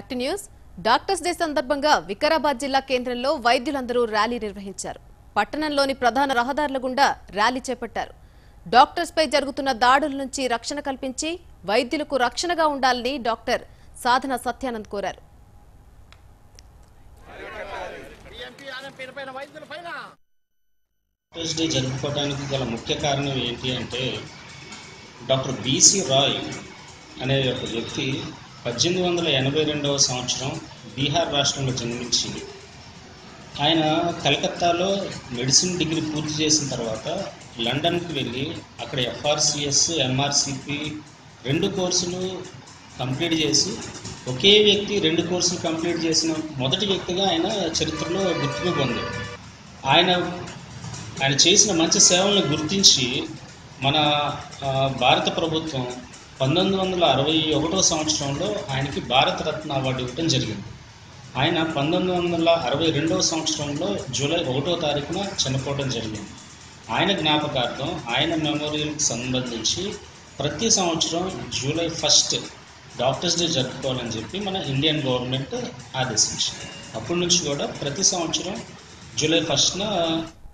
back to news doctors day సందర్భంగా వికారాబాద్ జిల్లా కేంద్రంలో వైద్యులందరూ ర్యాలీ నిర్వహించారు పట్టణంలోని ప్రధాన రహదారుల గుండా ర్యాలీ చేపట్టారు డాక్టర్స్ పై జరుగుతున్న దాడుల నుంచి రక్షణ కల్పించి వైద్యులకు రక్షణగా ఉండాలని డాక్టర్ సాధన సత్యానంద్ కోరారు డాక్టర్స్ డే జరుపుకోవడానికి గల ముఖ్య కారణం ఏంటి అంటే డాక్టర్ బీసీ రాయ్ అనే ఒక వ్యక్తి పద్దెనిమిది వందల ఎనభై రెండవ సంవత్సరం బీహార్ రాష్ట్రంలో జన్మించింది ఆయన కలకత్తాలో మెడిసిన్ డిగ్రీ పూర్తి చేసిన తర్వాత లండన్కి వెళ్ళి అక్కడ ఎఫ్ఆర్సిఎస్ ఎంఆర్సిపి రెండు కోర్సులు కంప్లీట్ చేసి ఒకే వ్యక్తి రెండు కోర్సులు కంప్లీట్ చేసిన మొదటి వ్యక్తిగా ఆయన చరిత్రలో గుర్తింపు పొందాడు ఆయన ఆయన చేసిన మంచి సేవలను గుర్తించి మన ఆ, భారత ప్రభుత్వం పంతొమ్మిది వందల అరవై ఒకటో సంవత్సరంలో ఆయనకి భారతరత్న అవార్డు ఇవ్వడం జరిగింది ఆయన పంతొమ్మిది వందల అరవై రెండవ సంవత్సరంలో జూలై ఒకటో తారీఖున చనిపోవడం జరిగింది ఆయన జ్ఞాపకార్థం ఆయన మెమోరియల్కి సంబంధించి ప్రతి సంవత్సరం జూలై ఫస్ట్ డాక్టర్స్ డే జరుపుకోవాలని చెప్పి మన ఇండియన్ గవర్నమెంట్ ఆదేశించింది అప్పటి నుంచి కూడా ప్రతి సంవత్సరం జూలై ఫస్ట్న